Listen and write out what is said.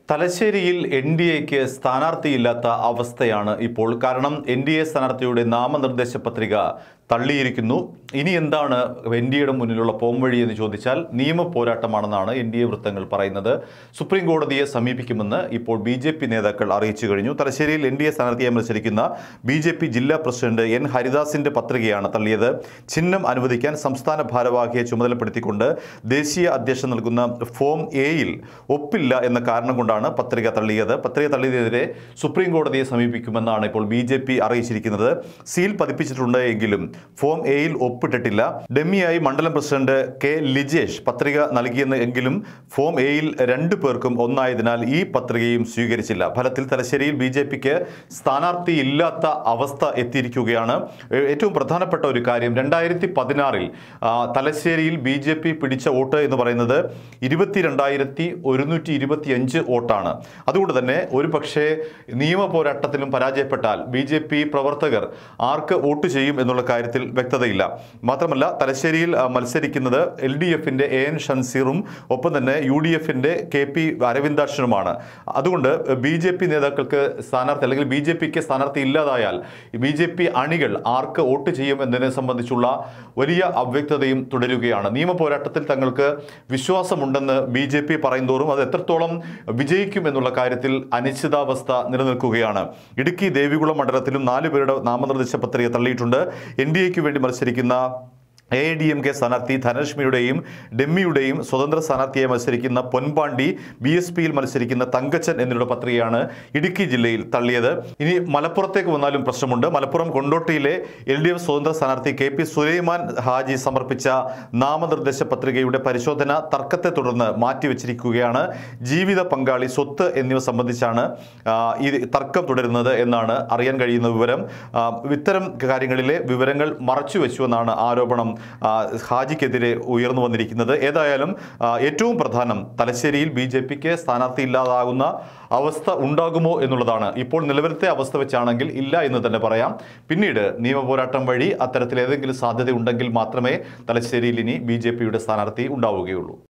തലശ്ശേരിയിൽ N D എക്ക് സ്ഥാനാർത്ഥിയില്ലാത്ത അവസ്ഥയാണ് ഇപ്പോൾ കാരണം എൻ ഡി എ സ്ഥാനാർത്ഥിയുടെ നാമനിർദ്ദേശ പത്രിക തള്ളിയിരിക്കുന്നു ഇനി എന്താണ് എൻ ഡി എയുടെ മുന്നിലുള്ള പോംവഴി എന്ന് ചോദിച്ചാൽ നിയമ പോരാട്ടമാണെന്നാണ് എൻ ഡി എ വൃത്തങ്ങൾ പറയുന്നത് സുപ്രീം കോടതിയെ സമീപിക്കുമെന്ന് ഇപ്പോൾ ബി ജെ പി നേതാക്കൾ അറിയിച്ചു കഴിഞ്ഞു തലശ്ശേരിയിൽ എൻ ഡി എ സ്ഥാനാർത്ഥിയെ മത്സരിക്കുന്ന ബി ജെ പി ജില്ലാ പ്രസിഡന്റ് എൻ ഹരിദാസിന്റെ പത്രികയാണ് തള്ളിയത് ചിഹ്നം അനുവദിക്കാൻ സംസ്ഥാന ഭാരവാഹിയെ ചുമതലപ്പെടുത്തിക്കൊണ്ട് ദേശീയ അധ്യക്ഷൻ നൽകുന്ന ഫോം എയിൽ ഒപ്പില്ല എന്ന കാരണം കൊണ്ടാണ് പത്രിക തള്ളിയത് പത്രിക തള്ളിയതിനെതിരെ സുപ്രീം കോടതിയെ സമീപിക്കുമെന്നാണ് ഇപ്പോൾ ബി ജെ പി അറിയിച്ചിരിക്കുന്നത് സീൽ പതിപ്പിച്ചിട്ടുണ്ട് എങ്കിലും ഫോം എയിൽ ഒപ്പിട്ടിട്ടില്ല ഡെമ്മിയായി മണ്ഡലം പ്രസിഡന്റ് കെ ലിജേഷ് പത്രിക നൽകിയെന്ന് എങ്കിലും ഫോം എയിൽ രണ്ടു പേർക്കും ഒന്നായതിനാൽ ഈ പത്രികയും സ്വീകരിച്ചില്ല ഫലത്തിൽ തലശ്ശേരിയിൽ ബി ജെ പിക്ക് സ്ഥാനാർത്ഥി ഇല്ലാത്ത അവസ്ഥ എത്തിയിരിക്കുകയാണ് ഏ- ഏറ്റവും പ്രധാനപ്പെട്ട ഒരു കാര്യം രണ്ടായിരത്തി പതിനാറിൽ തലശ്ശേരിയിൽ ബി ജെ പി പിടിച്ച വോട്ട് എന്ന് പറയുന്നത് ഇരുപത്തിരണ്ടായിരത്തി ഒരുന്നൂറ്റി ഇരുപത്തിയഞ്ച് വോട്ടാണ് അതുകൊണ്ട് തന്നെ ഒരു പക്ഷേ നിയമ പോരാട്ടത്തിലും പരാജയപ്പെട്ടാൽ ബി ജെ പി പ്രവർത്തകർ ആർക്ക് വോട്ട് ചെയ്യും എന്നുള്ള കാര്യത്തിൽ വ്യക്തതയില്ല മാത്രമല്ല തലശ്ശേരിയിൽ ആ, മത്സരിക്കുന്നത് എൽ ഡി എഫിന്റെ എ എൻ ഷൻസീറും ഒപ്പം തന്നെ യു ഡി എഫിന്റെ കെ പി അരവിന്ദാക്ഷനുമാണ് അതുകൊണ്ട് ബി ജെ പി നേതാക്കൾക്ക് സ്ഥാനാർത്ഥി അല്ലെങ്കിൽ ബി ജെ പിക്ക് സ്ഥാനാർത്ഥി ഇല്ലാതായാൽ ബി ജെ പി അണികൾ ആർക്ക് വോട്ട് ചെയ്യും എന്നതിനെ സംബന്ധിച്ചുള്ള വലിയ അവ്യക്തതയും തുടരുകയാണ് നിയമ പോരാട്ടത്തിൽ തങ്ങൾക്ക് വിശ്വാസമുണ്ടെന്ന് ബി ജെ പി പറയുന്തോറും അത് എത്രത്തോളം വിജയിക്കും എന്നുള്ള കാര്യത്തിൽ അനിശ്ചിതാവസ്ഥ നിലനിൽക്കുകയാണ് ഇടുക്കി ദേവികുളം മണ്ഡലത്തിലും നാല് പേരുടെ നാമനിർദ്ദേശ പത്രിക തള്ളിയിട്ടുണ്ട് എൻ ഡി എക്ക് വേണ്ടി മത്സരിക്കുന്ന എ ഡി എം കെ സ്ഥാനാർത്ഥി ധനലക്ഷ്മിയുടെയും ഡെമ്മിയുടെയും സ്വതന്ത്ര സ്ഥാനാർത്ഥിയായി മത്സരിക്കുന്ന പൊൻപാണ്ടി ബി എസ് പിയിൽ മത്സരിക്കുന്ന തങ്കച്ചൻ എന്നിവരുടെ പത്രികയാണ് ഇടുക്കി ജില്ലയിൽ തള്ളിയത് ഇനി മലപ്പുറത്തേക്ക് വന്നാലും പ്രശ്നമുണ്ട് മലപ്പുറം കൊണ്ടോട്ടിയിലെ എൽ ഡി എഫ് സ്വതന്ത്ര സ്ഥാനാർത്ഥി കെ പി സുലൈമാൻ ഹാജി സമർപ്പിച്ച നാമനിർദ്ദേശ പത്രികയുടെ പരിശോധന തർക്കത്തെ തുടർന്ന് മാറ്റിവെച്ചിരിക്കുകയാണ് ജീവിത പങ്കാളി സ്വത്ത് എന്നിവ സംബന്ധിച്ചാണ് ആ, ഈ തർക്കം തുടരുന്നത് എന്നാണ് അറിയാൻ കഴിയുന്ന വിവരം ആ, ഇത്തരം കാര്യങ്ങളിലെ വിവരങ്ങൾ മറച്ചുവെച്ചുവെന്നാണ് ആരോപണം ആ, ഹാജിക്കെതിരെ ഉയർന്നു വന്നിരിക്കുന്നത് ഏതായാലും ആ, ഏറ്റവും പ്രധാനം തലശ്ശേരിയിൽ ബി ജെ പിക്ക് സ്ഥാനാർത്ഥി ഇല്ലാതാകുന്ന അവസ്ഥ ഉണ്ടാകുമോ എന്നുള്ളതാണ് ഇപ്പോൾ നിലവിലത്തെ അവസ്ഥ വെച്ചാണെങ്കിൽ ഇല്ല എന്ന് തന്നെ പറയാം പിന്നീട് നിയമ പോരാട്ടം വഴി അത്തരത്തിൽ ഏതെങ്കിലും സാധ്യത ഉണ്ടെങ്കിൽ മാത്രമേ തലശ്ശേരിയിൽ ഇനി ബി സ്ഥാനാർത്ഥി ഉണ്ടാവുകയുള്ളൂ